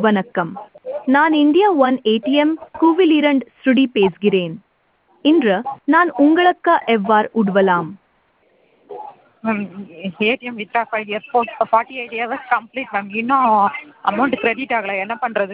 வணக்கம் நான் India one ATM கூவிலிரண்ட் ஸ்ருடி பேசுகிறேன் இன்று நான் உங்களுக்கு எவ்வாறு உதவலாம் ma'am ATM withdraw five years four forty eight hours complete ma'am இன்னும் அமௌண்ட் கிரெடிட் ஆகலை என்ன பண்ணுறது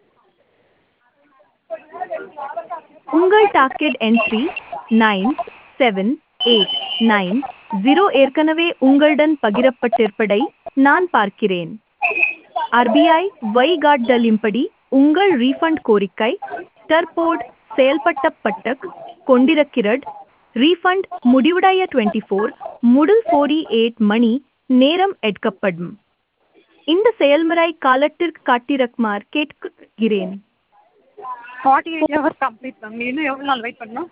உங்கள் docket entry nine seven eight nine zero ஏற்கனவே உங்களுடன் பகிரப்பட்டிருப்பதை நான் பார்க்கிறேன் ஆர்பிஐ வழிகாட்டுதலின்படி உங்கள் ரீஃபண்ட் கோரிக்கை தற்போது செயல்பட்டப்பட்டு கொண்டிருக்கிறது ரீஃபண்ட் முடிவுடைய டுவெண்ட்டி ஃபோர் முதல் ஃபோர்டி எயிட் மணி நேரம் எடுக்கப்படும் இந்த செயல்முறை காலத்திற்கு காட்டிரக்குமாறு கேட்கிறேன் forty eight hours complete ma'am இன்னும் எவ்வளோ நாள் வெயிட் பண்ணணும்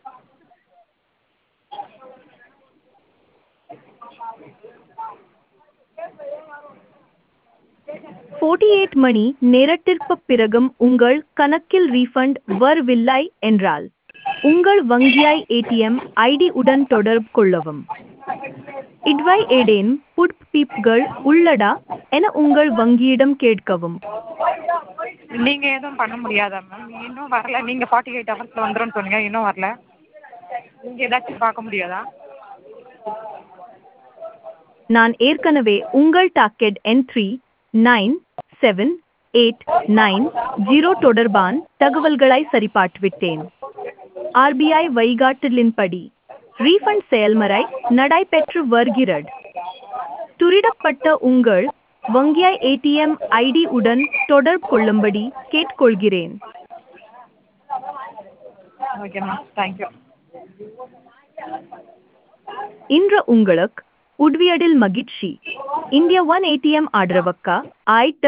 ஃபோர்ட்டி எயிட் மணி நேரத்திற்குப் பிறகும் உங்கள் கணக்கில் ரீஃபண்ட் வரவில்லை என்றால் உங்கள் வங்கியை ஏடிஎம் ஐடி உடன் தொடர்பு கொள்ளவும் இட்வை ஏடேன் புட்பீப்கள் உள்ளடா என உங்கள் வங்கியிடம் கேட்கவும் நீங்கள் எதுவும் பண்ண முடியாதா மேம் இன்னும் வரல நீங்கள் ஃபார்ட்டி எயிட் ஹவர்ஸில் வந்துரும்னு சொன்னீங்க இன்னும் வரல நீங்கள் ஏதாச்சும் பார்க்க முடியாதா நான் ஏற்கனவே உங்கள் docket entry nine seven eight nine zero தொடர்பான தகவல்களை சரிபார்த்துவிட்டேன் ஆர்பிஐ வழிகாட்டுதலின்படி ரீஃபண்ட் செயல்முறை நடைபெற்று வருகிறது துரிடப்பட்ட உங்கள் வங்கியை ஏடிஎம் ஐடி உடன் தொடர்பு கொள்ளும்படி கேட்டுக்கொள்கிறேன் ஓகே மேம் தேங்க்யூ இன்று உங்களுக்கு உதவியதில் மகிழ்ச்சி இந்தியா ஒன் ஏடிஎம் ஆதரவுக்கு ஆயிட்ட